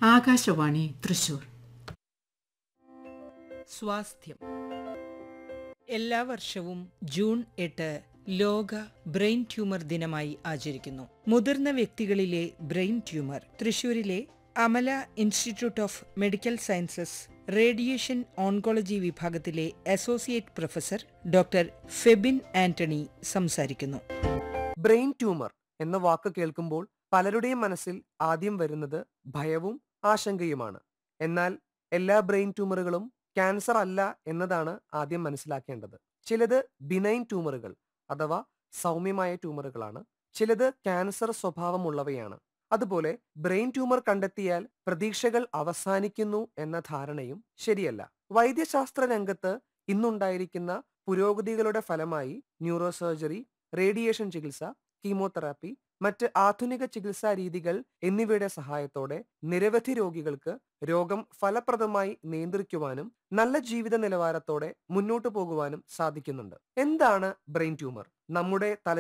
ആകാശവാണി തൃശൂർ സ്വാസ്ഥ്യം എല്ലാ വർഷവും ജൂൺ എട്ട് ലോക ബ്രെയിൻ ട്യൂമർ ദിനമായി ആചരിക്കുന്നു മുതിർന്ന വ്യക്തികളിലെ ബ്രെയിൻ ട്യൂമർ തൃശൂരിലെ Amala institute of medical sciences radiation oncology വിഭാഗത്തിലെ associate professor doctor Febin Antony സംസാരിക്കുന്നു ബ്രെയിൻ ട്യൂമർ എന്ന വാക്ക് കേൾക്കുമ്പോൾ പലരുടെയും മനസ്സിൽ ആദ്യം വരുന്നത് ഭയവും ആശങ്കയുമാണ് എന്നാൽ എല്ലാ ബ്രെയിൻ ട്യൂമറുകളും ക്യാൻസർ അല്ല എന്നതാണ് ആദ്യം മനസ്സിലാക്കേണ്ടത് ചിലത് ബിനൈൻ ട്യൂമറുകൾ അഥവാ സൗമ്യമായ ട്യൂമറുകളാണ് ചിലത് ക്യാൻസർ സ്വഭാവമുള്ളവയാണ് അതുപോലെ ബ്രെയിൻ ട്യൂമർ കണ്ടെത്തിയാൽ പ്രതീക്ഷകൾ അവസാനിക്കുന്നു എന്ന ധാരണയും ശരിയല്ല വൈദ്യശാസ്ത്ര രംഗത്ത് ഇന്നുണ്ടായിരിക്കുന്ന പുരോഗതികളുടെ ഫലമായി ന്യൂറോ സർജറി റേഡിയേഷൻ ചികിത്സ കീമോതെറാപ്പി മറ്റ് ആധുനിക ചികിത്സാ രീതികൾ എന്നിവയുടെ സഹായത്തോടെ നിരവധി രോഗികൾക്ക് രോഗം ഫലപ്രദമായി നിയന്ത്രിക്കുവാനും നല്ല ജീവിത നിലവാരത്തോടെ മുന്നോട്ടു പോകുവാനും സാധിക്കുന്നുണ്ട് എന്താണ് ബ്രെയിൻ ട്യൂമർ നമ്മുടെ തല